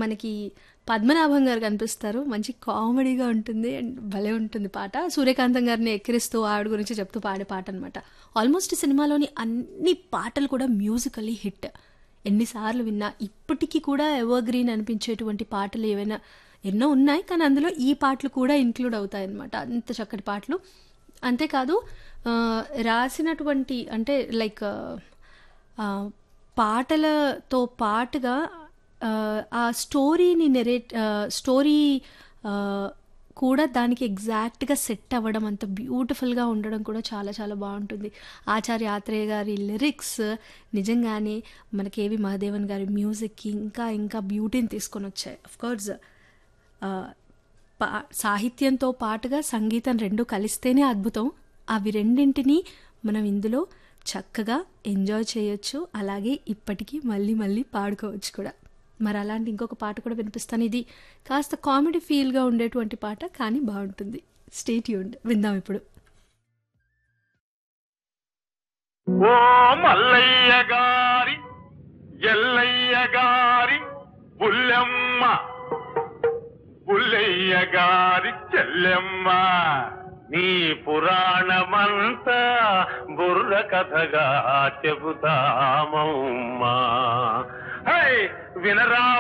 మనకి పద్మనాభం గారు కనిపిస్తారు మంచి కామెడీగా ఉంటుంది అండ్ భలే ఉంటుంది పాట సూర్యకాంతం గారిని ఎక్కిరిస్తూ ఆవిడ గురించి చెప్తూ పాడే పాట అనమాట ఆల్మోస్ట్ ఈ సినిమాలోని అన్ని పాటలు కూడా మ్యూజికలీ హిట్ ఎన్నిసార్లు విన్నా ఇప్పటికీ కూడా ఎవర్ గ్రీన్ అనిపించేటువంటి పాటలు ఏవైనా ఎన్నో ఉన్నాయి కానీ అందులో ఈ పాటలు కూడా ఇంక్లూడ్ అవుతాయి అన్నమాట అంత చక్కటి పాటలు అంతేకాదు ఆ, రాసినటువంటి అంటే లైక్ ఆ, పాటలతో పాటుగా ఆ, ఆ స్టోరీని నెరేట్ స్టోరీ ఆ, కూడా దానికి ఎగ్జాక్ట్గా సెట్ అవ్వడం అంత బ్యూటిఫుల్గా ఉండడం కూడా చాలా చాలా బాగుంటుంది ఆచార్య ఆత్రేయ గారి లిరిక్స్ నిజంగానే మనకి ఏవి మహాదేవన్ గారి మ్యూజిక్కి ఇంకా ఇంకా బ్యూటీని తీసుకొని వచ్చాయి కోర్స్ పా సాహిత్యంతో పాటుగా సంగీతం రెండు కలిస్తేనే అద్భుతం అవి రెండింటినీ మనం ఇందులో చక్కగా ఎంజాయ్ చేయొచ్చు అలాగే ఇప్పటికీ మళ్ళీ మళ్ళీ పాడుకోవచ్చు కూడా మరి అలాంటి ఇంకొక పాట కూడా వినిపిస్తాను ఇది కాస్త కామెడీ ఫీల్గా ఉండేటువంటి పాట కానీ బాగుంటుంది స్టేట్ యూండ్ విందాం ఇప్పుడు ఓ మల్లయ్య గారి ఎల్లయ్య గారి బుల్లెమ్మ బుల్లయ్య గారి చెల్లెమ్మ నీ పురాణమంతా బుర్ర కథగా చెబుతామమ్మా హై వినరా